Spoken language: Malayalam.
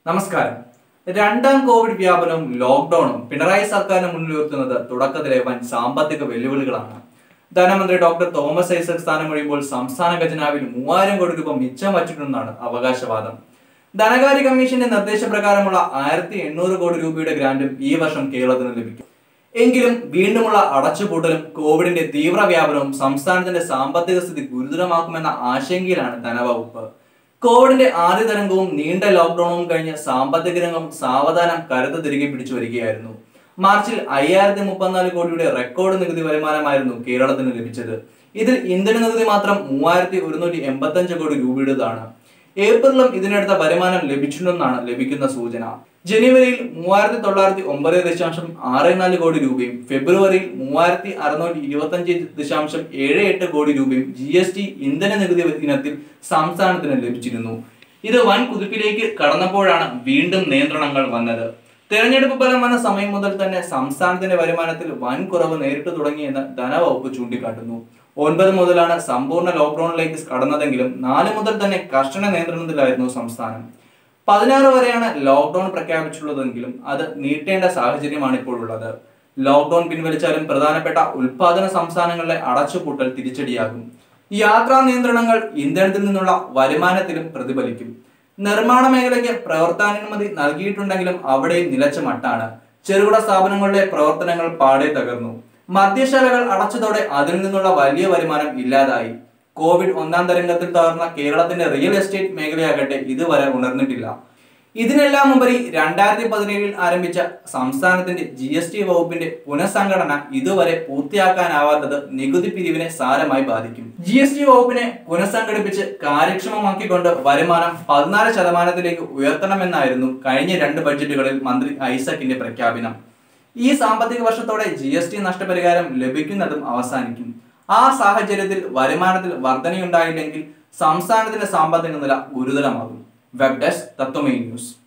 നമസ്കാരം രണ്ടാം കോവിഡ് വ്യാപനവും ലോക്ക്ഡൌണും പിണറായി സർക്കാരിന് മുന്നിൽ ഉയർത്തുന്നത് തുടക്കത്തിലെ വൻ സാമ്പത്തിക വെല്ലുവിളികളാണ് ധനമന്ത്രി ഡോക്ടർ തോമസ് ഐസക് സ്ഥാനം ഒഴിയുമ്പോൾ സംസ്ഥാന ഖജനാവിൽ മൂവായിരം കോടി രൂപ മിച്ചം വച്ചിട്ടുണ്ടെന്നാണ് അവകാശവാദം ധനകാര്യ കമ്മീഷന്റെ നിർദ്ദേശപ്രകാരമുള്ള ആയിരത്തി എണ്ണൂറ് കോടി രൂപയുടെ ഗ്രാന്റും ഈ വർഷം കേരളത്തിന് ലഭിക്കും എങ്കിലും വീണ്ടുമുള്ള അടച്ചുപൂട്ടലും കോവിഡിന്റെ തീവ്ര വ്യാപനവും സംസ്ഥാനത്തിന്റെ സാമ്പത്തിക സ്ഥിതി ഗുരുതരമാക്കുമെന്ന ആശങ്കയിലാണ് ധനവകുപ്പ് കോവിഡിന്റെ ആദ്യ തരംഗവും നീണ്ട ലോക്ക്ഡൌണും കഴിഞ്ഞ് സാമ്പത്തിക രംഗം സാവധാനം കരുത്ത് തിരികെ പിടിച്ചു വരികയായിരുന്നു മാർച്ചിൽ അയ്യായിരത്തി മുപ്പത്തിനാല് കോടിയുടെ റെക്കോർഡ് നികുതി വരുമാനമായിരുന്നു കേരളത്തിന് ലഭിച്ചത് ഇതിൽ ഇന്ധന നികുതി മാത്രം മൂവായിരത്തി ഒരുന്നൂറ്റി എൺപത്തി അഞ്ച് കോടി രൂപയുടേതാണ് ഏപ്രിലും ഇതിനടുത്ത വരുമാനം ലഭിച്ചിട്ടുണ്ടെന്നാണ് ലഭിക്കുന്ന സൂചന ജനുവരിയിൽ മൂവായിരത്തി തൊള്ളായിരത്തി ഒമ്പത് ദശാംശം ആറ് നാല് കോടി രൂപയും ഫെബ്രുവരിയിൽ മൂവായിരത്തി അറുന്നൂറ്റി ഇരുപത്തഞ്ച് ദശാംശം ഏഴ് എട്ട് കോടി രൂപയും ജി എസ് ടി ഇന്ധന നികുതി ഇനത്തിൽ സംസ്ഥാനത്തിന് ലഭിച്ചിരുന്നു ഇത് വൻ കുതിപ്പിലേക്ക് കടന്നപ്പോഴാണ് വീണ്ടും നിയന്ത്രണങ്ങൾ വന്നത് തെരഞ്ഞെടുപ്പ് ഫലം വന്ന സമയം മുതൽ തന്നെ സംസ്ഥാനത്തിന്റെ വരുമാനത്തിൽ വൻ കുറവ് നേരിട്ട് തുടങ്ങിയെന്ന് ധനവകുപ്പ് ചൂണ്ടിക്കാട്ടുന്നു ഒൻപത് മുതലാണ് സമ്പൂർണ്ണ ലോക്ക്ഡൌണിലേക്ക് കടന്നതെങ്കിലും നാല് മുതൽ തന്നെ കർശന നിയന്ത്രണത്തിലായിരുന്നു സംസ്ഥാനം പതിനാറ് വരെയാണ് ലോക്ക്ഡൌൺ പ്രഖ്യാപിച്ചിട്ടുള്ളതെങ്കിലും അത് നീട്ടേണ്ട സാഹചര്യമാണ് ഇപ്പോഴുള്ളത് ലോക്ക്ഡൌൺ പിൻവലിച്ചാലും പ്രധാനപ്പെട്ട ഉൽപാദന സംസ്ഥാനങ്ങളിലെ അടച്ചുപൂട്ടൽ തിരിച്ചടിയാകും യാത്രാ നിയന്ത്രണങ്ങൾ ഇന്ധനത്തിൽ നിന്നുള്ള വരുമാനത്തിലും പ്രതിഫലിക്കും നിർമ്മാണ മേഖലയ്ക്ക് പ്രവർത്തനാനുമതി നൽകിയിട്ടുണ്ടെങ്കിലും അവിടെയും നിലച്ച മട്ടാണ് ചെറുകിട സ്ഥാപനങ്ങളുടെ പ്രവർത്തനങ്ങൾ പാടെ തകർന്നു മദ്യശാലകൾ അടച്ചതോടെ അതിൽ നിന്നുള്ള വലിയ വരുമാനം ഇല്ലാതായി കോവിഡ് ഒന്നാം തരംഗത്തിൽ തകർന്ന കേരളത്തിന്റെ റിയൽ എസ്റ്റേറ്റ് മേഖലയാകട്ടെ ഇതുവരെ ഉണർന്നിട്ടില്ല ഇതിനെല്ലാം ഉപരി രണ്ടായിരത്തി പതിനേഴിൽ ആരംഭിച്ച സംസ്ഥാനത്തിന്റെ ജി എസ് ടി വകുപ്പിന്റെ പുനഃസംഘടന ഇതുവരെ പൂർത്തിയാക്കാനാവാത്തത് നികുതി പിരിവിനെ സാരമായി ബാധിക്കും ജി എസ് ടി വകുപ്പിനെ പുനഃസംഘടിപ്പിച്ച് കാര്യക്ഷമമാക്കിക്കൊണ്ട് വരുമാനം പതിനാല് ശതമാനത്തിലേക്ക് ഉയർത്തണമെന്നായിരുന്നു കഴിഞ്ഞ രണ്ട് ബഡ്ജറ്റുകളിൽ മന്ത്രി ഐസക്കിന്റെ പ്രഖ്യാപനം ഈ സാമ്പത്തിക വർഷത്തോടെ ജി എസ് ടി നഷ്ടപരിഹാരം ലഭിക്കുന്നതും അവസാനിക്കും ആ സാഹചര്യത്തിൽ വരുമാനത്തിൽ വർധനയുണ്ടായില്ലെങ്കിൽ സംസ്ഥാനത്തിന്റെ സാമ്പത്തിക നില ഗുരുതരമാകും വെബ് ഡെസ്ക് തത്വമേ ന്യൂസ്